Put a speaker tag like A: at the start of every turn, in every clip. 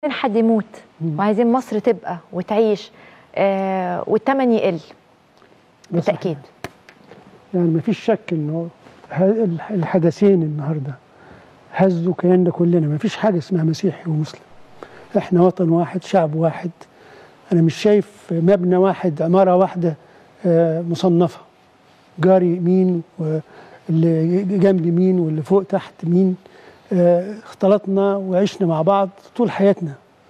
A: حد يموت وعايزين مصر تبقى وتعيش آه والثمن يقل بالتاكيد
B: يعني ما فيش شك انه ه- الحدثين النهارده هزوا كياننا كلنا ما فيش حاجه اسمها مسيحي ومسلم احنا وطن واحد شعب واحد انا مش شايف مبنى واحد عماره واحده آه، مصنفه جاري مين واللي جنبي مين واللي فوق تحت مين آه، اختلطنا وعشنا مع بعض طول حياتنا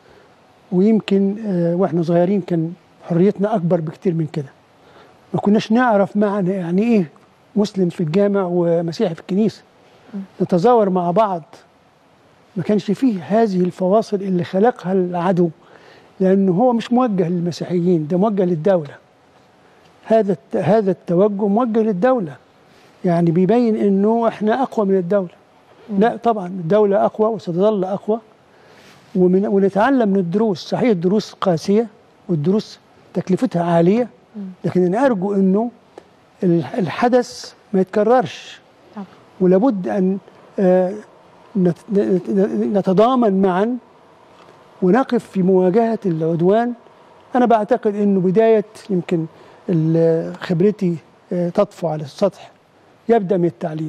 B: ويمكن آه، واحنا صغيرين كان حريتنا اكبر بكتير من كده ما كناش نعرف معنى يعني ايه مسلم في الجامع ومسيحي في الكنيسه نتزاور مع بعض ما كانش فيه هذه الفواصل اللي خلقها العدو لانه هو مش موجه للمسيحيين ده موجه للدوله هذا الت- هذا التوجه موجه للدوله يعني بيبين انه احنا اقوى من الدوله لا طبعا الدوله اقوى وستظل اقوى ومن ونتعلم من الدروس صحيح الدروس قاسيه والدروس تكلفتها عاليه لكن انا ارجو انه الح- الحدث ما يتكررش
A: طبعا.
B: ولابد ان آه، نت- نت- نتضامن معا ونقف في مواجهه العدوان انا بعتقد انه بدايه يمكن ال- خبرتي آه، تطفو على السطح يبدا من التعليم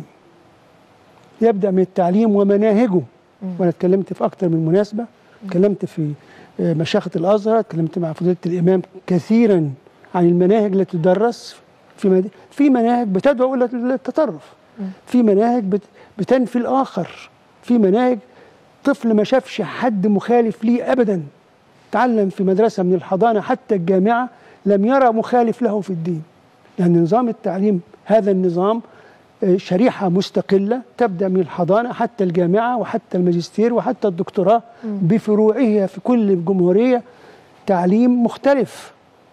B: يبدا من التعليم ومناهجه وانا اتكلمت في اكثر من مناسبه اتكلمت في آه، مشيخه الازهر اتكلمت مع فضيله الامام كثيرا عن المناهج التي تدرس في مد... في مناهج بتدعو الى التطرف في مناهج بت... بتنفي الاخر في مناهج طفل ما شافش حد مخالف ليه ابدا تعلم في مدرسه من الحضانه حتى الجامعه لم يرى مخالف له في الدين لان نظام التعليم هذا النظام آه، شريحه مستقله تبدا من الحضانه حتى الجامعه وحتى الماجستير وحتى الدكتوراه بفروعها في كل الجمهوريه تعليم مختلف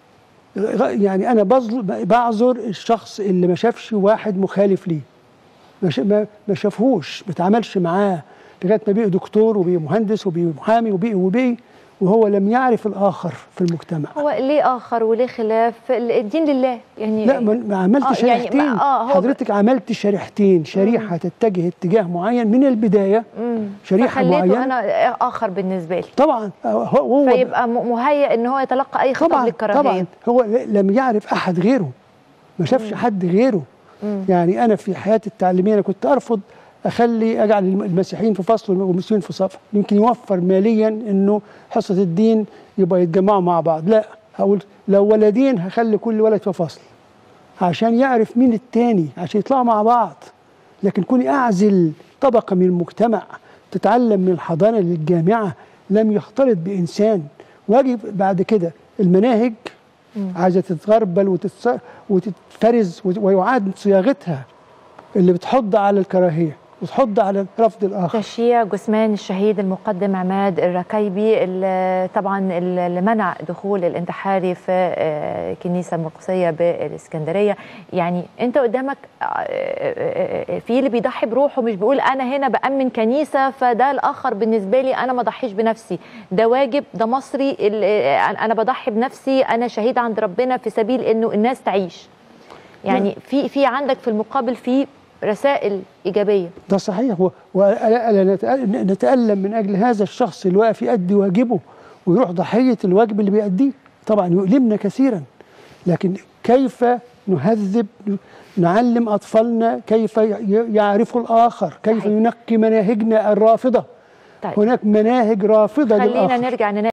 B: يعني انا بظل- بعذر الشخص اللي ما شافش واحد مخالف ليه ما شا- ما ما شافهوش ما اتعاملش معاه لغايه ما بقي دكتور وبقي مهندس وبقي محامي وبقي وبقي وهو لم يعرف الاخر في المجتمع
A: هو ليه اخر وليه خلاف الدين لله يعني
B: لا ما ما عملت
A: آه، يعني
B: شريحتين
A: ما- آه، هو-
B: حضرتك عملت شريحتين شريحه تتجه اتجاه معين من البدايه
A: مم.
B: شريحه
A: فخليته
B: معينه
A: انا اخر بالنسبه لي
B: طبعا هو هو
A: فيبقى م- مهيئ ان هو يتلقى اي خطاب
B: طبعا
A: للكراهيه
B: طبعا هو ل- لم يعرف احد غيره ما شافش حد غيره يعني انا في حياتي التعليميه انا كنت ارفض اخلي اجعل الم- المسيحيين في فصل والمسلمين في صف يمكن يوفر ماليا انه حصه الدين يبقى يتجمعوا مع بعض لا هقول لو ولدين هخلي كل ولد في فصل عشان يعرف مين التاني عشان يطلعوا مع بعض لكن كوني اعزل طبقه من المجتمع تتعلم من الحضانه للجامعه لم يختلط بانسان واجب بعد كده المناهج عايزه تتغربل وتتص- وتتفرز ويعاد صياغتها اللي بتحض على الكراهيه وتحض على رفض الاخر
A: تشييع جثمان الشهيد المقدم عماد الركيبي اللي طبعا اللي منع دخول الانتحاري في آه، كنيسه مرقسيه بالاسكندريه يعني انت قدامك آه، آه، آه، في اللي بيضحي بروحه مش بيقول انا هنا بامن كنيسه فده الاخر بالنسبه لي انا ما اضحيش بنفسي ده واجب ده مصري ال- آه، انا بضحي بنفسي انا شهيد عند ربنا في سبيل انه الناس تعيش يعني في في عندك في المقابل في رسائل ايجابيه
B: ده صحيح و- وألا نتأ- نتألم من أجل هذا الشخص اللي واقف يؤدي واجبه ويروح ضحية الواجب اللي بيأديه طبعا يؤلمنا كثيرا لكن كيف نهذب نعلم أطفالنا كيف ي- يعرفوا الآخر كيف
A: صحيح.
B: ينقي مناهجنا الرافضة
A: طيب
B: هناك مناهج رافضة
A: خلينا
B: للآخر
A: نرجع نناقش